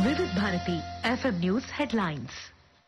వివిధ Bharati FM news headlines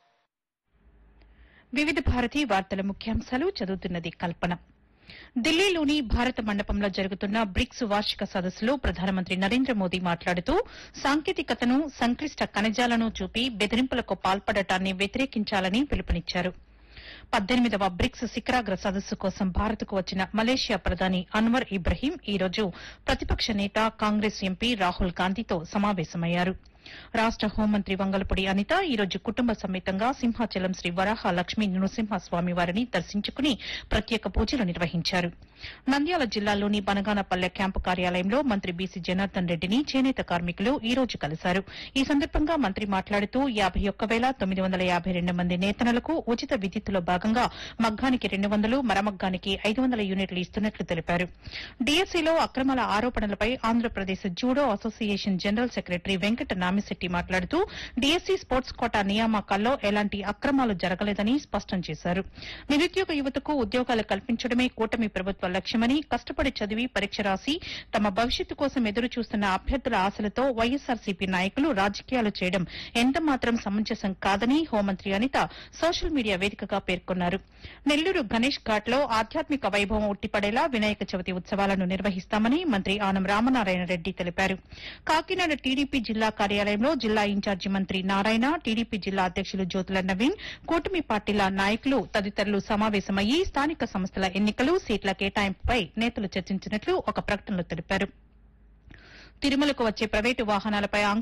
వివిధ భారతి వార్తల ముఖ్యాంశాలు చదువుతున్నది కల్పన ఢిల్లీలోని భారత మండపంలో జరుగుతున్న బ్రిక్స్ వార్షిక సదస్సులో ప్రధానమంత్రి నరేంద్ర మోదీ మాట్లాడుతూ సాంకేతికతను సంక్లిష్ట కణజాలను చూపి బెదిరింపులకు పాల్పడటాన్ని వ్యతిరేకించాలని పిలుపునిచ్చారు పద్దెనిమిదవ బ్రిక్స్ శిఖరాగ్ర సదస్సు కోసం భారత్కు వచ్చిన మలేషియా ప్రధాని అన్వర్ ఇబ్రహీం ఈ రోజు ప్రతిపక్ష నేత కాంగ్రెస్ ఎంపీ రాహుల్ గాంధీతో సమావేశమయ్యారు రాష్ట హోంమంత్రి వంగలపూడి అనిత ఈ రోజు కుటుంబ సమేతంగా సింహాచలం శ్రీ వరాహ లక్ష్మీ నృసింహస్వామి వారిని దర్శించుకుని ప్రత్యేక పూజలు నిర్వహించారు నంద్యాల జిల్లాలోని బనగానపల్లె క్యాంపు కార్యాలయంలో మంత్రి బీసీ జనార్దన్ రెడ్డిని చేనేత కార్మికులు ఈ రోజు కలిశారు ఈ సందర్భంగా మంత్రి మాట్లాడుతూ యాబై ఒక్క వేల తొమ్మిది వందల యాబై రెండు మంది నేతనలకు ఉచిత విద్యుత్తులో భాగంగా మగ్గానికి రెండు వందలు మరమగ్గానికి ఐదు వందల యూనిట్లు ఇస్తున్నట్లు తెలిపారు డీఎస్సీలో అక్రమాల ఆరోపణలపై Andhra Pradesh judo association general secretary Venkata నామిశెట్టి మాట్లాడుతూ డీఎస్సీ స్పోర్ట్స్ కోటా నియామకాల్లో ఎలాంటి అక్రమాలు జరగలేదని స్పష్టం చేశారు నిరుద్యోగ యువతకు ఉద్యోగాలు కల్పించడమే కూటమి ప్రభుత్వ లక్ష్యమని కష్టపడి చదివి పరీక్ష రాసి తమ భవిష్యత్తు కోసం ఎదురు చూస్తున్న అభ్యర్థుల ఆశలతో వైఎస్సార్సీపీ నాయకులు రాజకీయాలు చేయడం ఎంతమాత్రం సమంజసం కాదని హోంమంత్రి అనిత సోషల్ మీడియా వేదికగా పేర్కొన్నారు నెల్లూరు గణేష్ ఘాట్ లో ఆధ్యాత్మిక వైభవం ఉట్టిపడేలా వినాయక చవితి ఉత్సవాలను నిర్వహిస్తామని మంత్రి ఆనం రామనారాయణ రెడ్డి తెలిపారు కాకినాడ టీడీపీ జిల్లా కార్యాలయంలో జిల్లా ఇన్ఛార్జి మంత్రి నారాయణ టీడీపీ జిల్లా అధ్యక్షులు జ్యోతుల నవీన్ కూటమి పార్టీల నాయకులు తదితరులు సమావేశమయ్యి స్థానిక సంస్థల ఎన్నికలు సీట్ల కేటాయింపుపై నేతలు చర్చించినట్లు ఒక ప్రకటనలో తెలిపారు తిరుమలకు వచ్చే ప్రైవేటు వాహనాలపై